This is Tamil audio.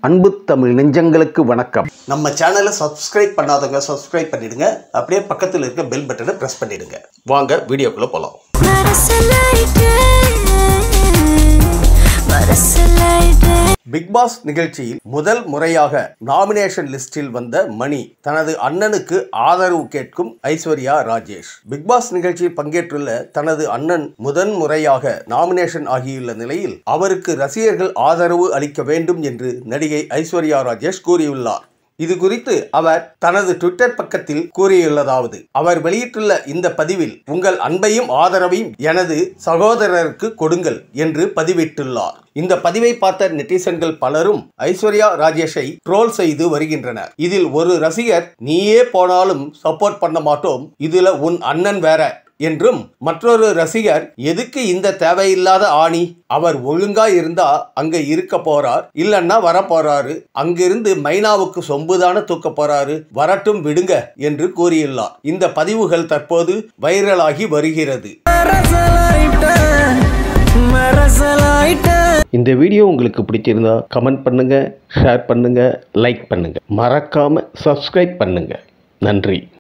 அன்பு தமிழ் நெஞ்சங்களுக்கு வணக்கம் நம்ம சேனலை சப்ஸ்கிரைப் பண்ணாதவங்க சப்ஸ்கிரைப் பண்ணிடுங்க அப்படியே பக்கத்தில் இருக்க பெல் பட்டனை ப்ரெஸ் பண்ணிடுங்க வாங்க வீடியோக்குள்ள போகலாம் மரசலாயிட்டே மரசலாயிட்டே பிக் பாஸ் நிகழ்ச்சியில் முதல் முறையாக நாமினேஷன் லிஸ்டில் வந்த மணி தனது அண்ணனுக்கு ஆதரவு கேட்கும் ஐஸ்வர்யா ராஜேஷ் பிக் பாஸ் நிகழ்ச்சியில் பங்கேற்றுள்ள தனது அண்ணன் முதன் முறையாக நாமினேஷன் ஆகியுள்ள நிலையில் அவருக்கு ரசிகர்கள் ஆதரவு அளிக்க வேண்டும் என்று நடிகை ஐஸ்வர்யா ராஜேஷ் கூறியுள்ளார் இது குறித்து அவர் தனது ட்விட்டர் பக்கத்தில் கூறியுள்ளதாவது அவர் வெளியிட்டுள்ள இந்த பதிவில் உங்கள் அன்பையும் ஆதரவையும் எனது சகோதரருக்கு கொடுங்கள் என்று பதிவிட்டுள்ளார் இந்த பதிவை பார்த்த நெட்டிசன்கள் பலரும் ஐஸ்வர்யா ராஜேஷை ட்ரோல் செய்து வருகின்றனர் இதில் ஒரு ரசிகர் நீயே போனாலும் சப்போர்ட் பண்ண மாட்டோம் இதுல உன் அண்ணன் வேற என்றும் மற்றொரு ரசிகர் எதுக்கு இந்த தேவையில்லாத ஆணி அவர் ஒழுங்கா இருந்தா அங்க இருக்க போறார் இல்லன்னா வர போறாரு அங்கிருந்து மைனாவுக்கு சொம்புதான தூக்க போறாரு வரட்டும் விடுங்க என்று கூறியுள்ளார் இந்த பதிவுகள் தற்போது வைரலாகி வருகிறது இந்த வீடியோ உங்களுக்கு பிடிச்சிருந்தா கமெண்ட் பண்ணுங்க ஷேர் பண்ணுங்க லைக் பண்ணுங்க மறக்காம சப்ஸ்கிரைப் பண்ணுங்க நன்றி